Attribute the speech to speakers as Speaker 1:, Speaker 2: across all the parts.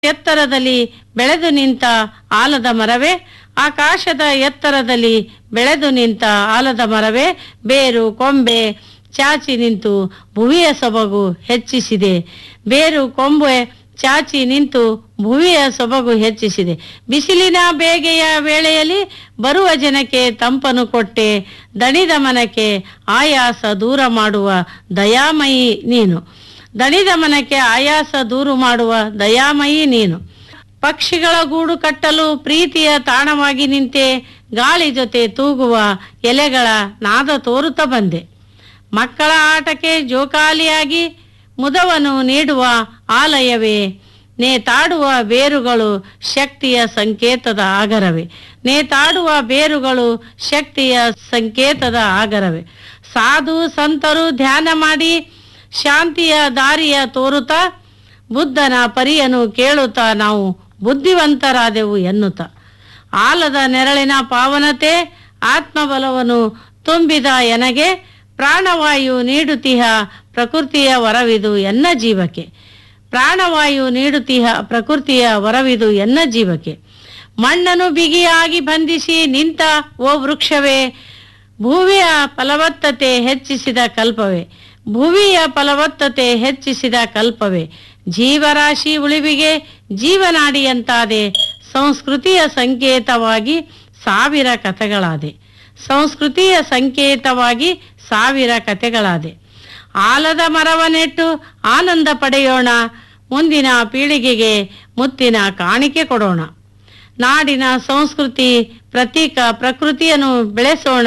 Speaker 1: ಎತ್ತರದಲ್ಲಿ ಬೆಳೆದು ನಿಂತ ಆಲದ ಮರವೇ ಆಕಾಶದ ಎತ್ತರದಲ್ಲಿ ಬೆಳೆದು ನಿಂತ ಆಲದ ಮರವೇ ಬೇರು ಕೊಂಬೆ ಚಾಚಿ ನಿಂತು ಭುವಿಯ ಸೊಬಗು ಹೆಚ್ಚಿಸಿದೆ ಬೇರು ಕೊಂಬೆ ಚಾಚಿ ನಿಂತು ಭುವಿಯ ಸೊಬಗು ಹೆಚ್ಚಿಸಿದೆ ಬಿಸಿಲಿನ ಬೇಗೆಯ ವೇಳೆಯಲ್ಲಿ ಬರುವ ಜನಕ್ಕೆ ತಂಪನು ಕೊಟ್ಟೆ ದಣಿದ ಮನಕ್ಕೆ ಆಯಾಸ ದೂರ ಮಾಡುವ ದಯಾಮಯಿ ನೀನು ದಣಿದ ಮನಕ್ಕೆ ಆಯಾಸ ದೂರು ಮಾಡುವ ದಯಾಮಯಿ ನೀನು ಪಕ್ಷಿಗಳ ಗೂಡು ಕಟ್ಟಲು ಪ್ರೀತಿಯ ತಾಣವಾಗಿ ನಿಂತೆ ಗಾಳಿ ಜೊತೆ ತೂಗುವ ಎಲೆಗಳ ನಾದ ತೋರುತ್ತಾ ಬಂದೆ ಮಕ್ಕಳ ಆಟಕ್ಕೆ ಜೋಕಾಲಿಯಾಗಿ ಮುದವನ್ನು ನೀಡುವ ಆಲಯವೇ ನೇತಾಡುವ ಬೇರುಗಳು ಶಕ್ತಿಯ ಸಂಕೇತದ ಆಗರವೇ ನೇತಾಡುವ ಬೇರುಗಳು ಶಕ್ತಿಯ ಸಂಕೇತದ ಆಗರವೇ ಸಾಧು ಸಂತರು ಧ್ಯಾನ ಮಾಡಿ ಶಾಂತಿಯ ದಾರಿಯ ತೋರುತ್ತಾ ಬುದ್ಧನ ಪರಿಯನು ಕೇಳುತ್ತಾ ನಾವು ಬುದ್ಧಿವಂತರಾದೆವು ಎನ್ನುತ್ತಾ ಆಲದ ನೆರಳಿನ ಪಾವನತೆ ಆತ್ಮಬಲವನ್ನು ತುಂಬಿದ ಎನಗೆ ಪ್ರಾಣವಾಯು ನೀಡುತ್ತಿಹ ಪ್ರಕೃತಿಯ ವರವಿದು ಎನ್ನ ಜೀವಕ್ಕೆ ಪ್ರಾಣವಾಯು ನೀಡುತ್ತಿಹ ಪ್ರಕೃತಿಯ ವರವಿದು ಎನ್ನ ಜೀವಕ್ಕೆ ಮಣ್ಣನ್ನು ಬಿಗಿಯಾಗಿ ಬಂಧಿಸಿ ನಿಂತ ಓ ವೃಕ್ಷವೇ ಭೂಮಿಯ ಫಲವತ್ತತೆ ಹೆಚ್ಚಿಸಿದ ಕಲ್ಪವೇ ಭುವಿಯ ಫಲವತ್ತತೆ ಹೆಚ್ಚಿಸಿದ ಕಲ್ಪವೇ ಜೀವರಾಶಿ ಉಳಿವಿಗೆ ಜೀವನಾಡಿಯಂತಾದೆ ಸಂಸ್ಕೃತಿಯ ಸಂಕೇತವಾಗಿ ಸಾವಿರ ಕಥೆಗಳಾದೆ ಸಂಸ್ಕೃತಿಯ ಸಂಕೇತವಾಗಿ ಸಾವಿರ ಕಥೆಗಳಾದೆ ಆಲದ ಮರವ ನೆಟ್ಟು ಆನಂದ ಪಡೆಯೋಣ ಮುಂದಿನ ಪೀಳಿಗೆಗೆ ಮುತ್ತಿನ ಕಾಣಿಕೆ ಕೊಡೋಣ ನಾಡಿನ ಸಂಸ್ಕೃತಿ ಪ್ರತೀಕ ಪ್ರಕೃತಿಯನ್ನು ಬೆಳೆಸೋಣ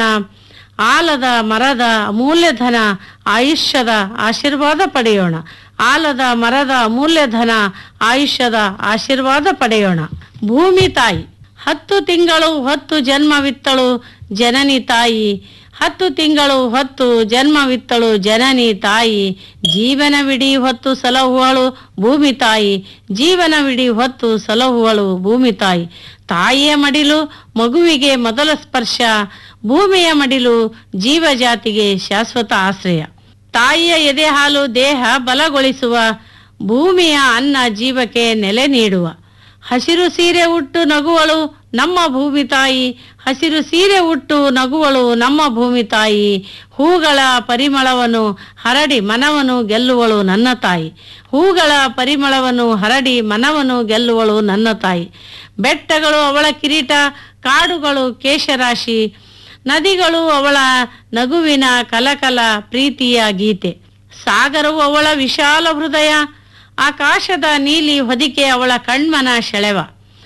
Speaker 1: ಆಲದ ಮರದ ಅಮೂಲ್ಯಧನ ಆಯುಷ್ಯದ ಆಶೀರ್ವಾದ ಪಡೆಯೋಣ ಆಲದ ಮರದ ಅಮೂಲ್ಯಧನ ಆಯುಷ್ಯದ ಆಶೀರ್ವಾದ ಪಡೆಯೋಣ ಭೂಮಿ ತಾಯಿ ಹತ್ತು ತಿಂಗಳು ಹೊತ್ತು ಜನ್ಮವಿತ್ತಳು ಜನನಿ ತಾಯಿ ಹತ್ತು ತಿಂಗಳು ಹೊತ್ತು ಜನ್ಮವಿತ್ತಳು ಜನನಿ ತಾಯಿ ಜೀವನವಿಡೀ ಹೊತ್ತು ಸಲಹುವಳು ಭೂಮಿ ತಾಯಿ ಜೀವನವಿಡೀ ಹೊತ್ತು ಸಲಹುವಳು ಭೂಮಿ ತಾಯಿ ತಾಯಿಯ ಮಡಿಲು ಮಗುವಿಗೆ ಮೊದಲ ಸ್ಪರ್ಶ ಭೂಮಿಯ ಮಡಿಲು ಜೀವಜಾತಿಗೆ ಶಾಶ್ವತ ಆಶ್ರಯ ತಾಯಿಯ ಎದೆ ಹಾಲು ದೇಹ ಬಲಗೊಳಿಸುವ ಭೂಮಿಯ ಅನ್ನ ಜೀವಕ್ಕೆ ನೆಲೆ ನೀಡುವ ಹಸಿರು ಸೀರೆ ಉಟ್ಟು ನಗುವಳು ನಮ್ಮ ಭೂಮಿ ತಾಯಿ ಹಸಿರು ಸೀರೆ ಉಟ್ಟು ನಗುವಳು ನಮ್ಮ ಭೂಮಿ ತಾಯಿ ಹೂಗಳ ಪರಿಮಳವನ್ನು ಹರಡಿ ಮನವನ್ನು ಗೆಲ್ಲುವಳು ನನ್ನ ತಾಯಿ ಹೂಗಳ ಪರಿಮಳವನ್ನು ಹರಡಿ ಮನವನ್ನು ಗೆಲ್ಲುವಳು ನನ್ನ ತಾಯಿ ಬೆಟ್ಟಗಳು ಅವಳ ಕಿರೀಟ ಕಾಡುಗಳು ಕೇಶರಾಶಿ ನದಿಗಳು ಅವಳ ನಗುವಿನ ಕಲಕಲ ಪ್ರೀತಿಯ ಗೀತೆ ಸಾಗರವು ಅವಳ ವಿಶಾಲ ಹೃದಯ ಆಕಾಶದ ನೀಲಿ ಹೊದಿಕೆ ಅವಳ ಕಣ್ಮನ ಸೆಳೆವ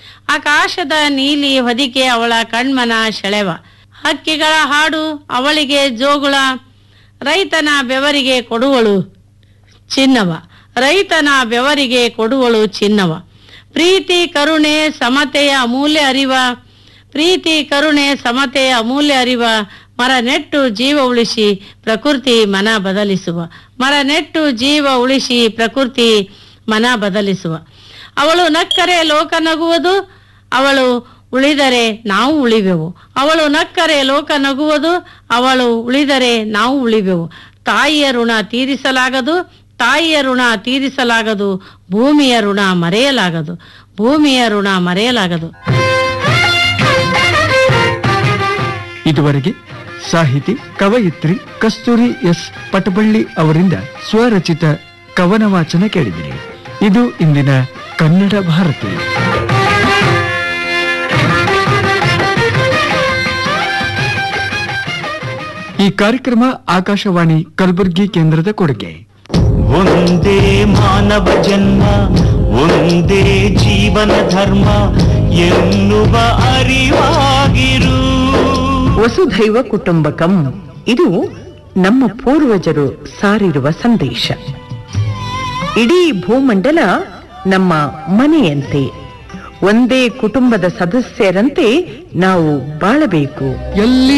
Speaker 1: ಆಕಾಶದ ನೀಲಿ ಹೊದಿಕೆ ಅವಳ ಕಣ್ಮನ ಸೆಳೆವ ಹಕ್ಕಿಗಳ ಹಾಡು ಅವಳಿಗೆ ಜೋಗುಳ ರೈತನ ಬೆವರಿಗೆ ಕೊಡುವಳು ಚಿನ್ನವ ರೈತನ ಬೆವರಿಗೆ ಕೊಡುವಳು ಚಿನ್ನವ ಪ್ರೀತಿ ಕರುಣೆ ಸಮತೆಯ ಅಮೂಲ್ಯ ಅರಿವ ಪ್ರೀತಿ ಕರುಣೆ ಸಮತೆಯ ಅಮೂಲ್ಯ ಅರಿವ ಮರ ನೆಟ್ಟು ಜೀವ ಉಳಿಸಿ ಪ್ರಕೃತಿ ಮನ ಬದಲಿಸುವ ಮರ ನೆಟ್ಟು ಜೀವ ಉಳಿಸಿ ಪ್ರಕೃತಿ ಮನ ಬದಲಿಸುವ ಅವಳು ನಕ್ಕರೆ ಲೋಕ ನಗುವುದು ಅವಳು ಉಳಿದರೆ ನಾವು ಉಳಿವೆವು ಅವಳು ನಕ್ಕರೆ ಲೋಕ ನಗುವುದು ಅವಳು ಉಳಿದರೆ ನಾವು ಉಳಿವೆವು ತಾಯಿಯ ಋಣ ತೀರಿಸಲಾಗದು ತಾಯಿಯ ಋಣ ತೀರಿಸಲಾಗದು ಭೂಮಿಯ ಋಣ ಮರೆಯಲಾಗದು ಭೂಮಿಯ ಋಣ ಮರೆಯಲಾಗದು
Speaker 2: ಇದುವರೆಗೆ ಸಾಹಿತಿ ಕವಯಿತ್ರಿ ಕಸ್ತೂರಿ ಎಸ್ ಪಟಬಳ್ಳಿ ಅವರಿಂದ ಸ್ವರಚಿತ ಕವನ ವಾಚನ ಕೇಳಿದಿರಿ ಇದು ಇಂದಿನ ಕನ್ನಡ ಭಾರತಿ ಈ ಕಾರ್ಯಕ್ರಮ ಆಕಾಶವಾಣಿ ಕಲಬುರಗಿ ಕೇಂದ್ರದ ಕೊಡುಗೆ
Speaker 3: ಒಂದೇ ಮಾನವ ಜನ್ಮ ಒಂದೇ ಜೀವನ ಧರ್ಮ ಎನ್ನುವ ಅರಿವಾಗಿರು
Speaker 4: ವಸುಧೈವ ಕುಟುಂಬಕಂ ಇದು ನಮ್ಮ ಪೂರ್ವಜರು ಸಾರಿರುವ ಸಂದೇಶ ಇಡೀ ಭೂಮಂಡಲ ನಮ್ಮ ಮನೆಯಂತೆ ಒಂದೇ ಕುಟುಂಬದ ಸದಸ್ಯರಂತೆ ನಾವು ಬಾಳಬೇಕು
Speaker 2: ಎಲ್ಲಿ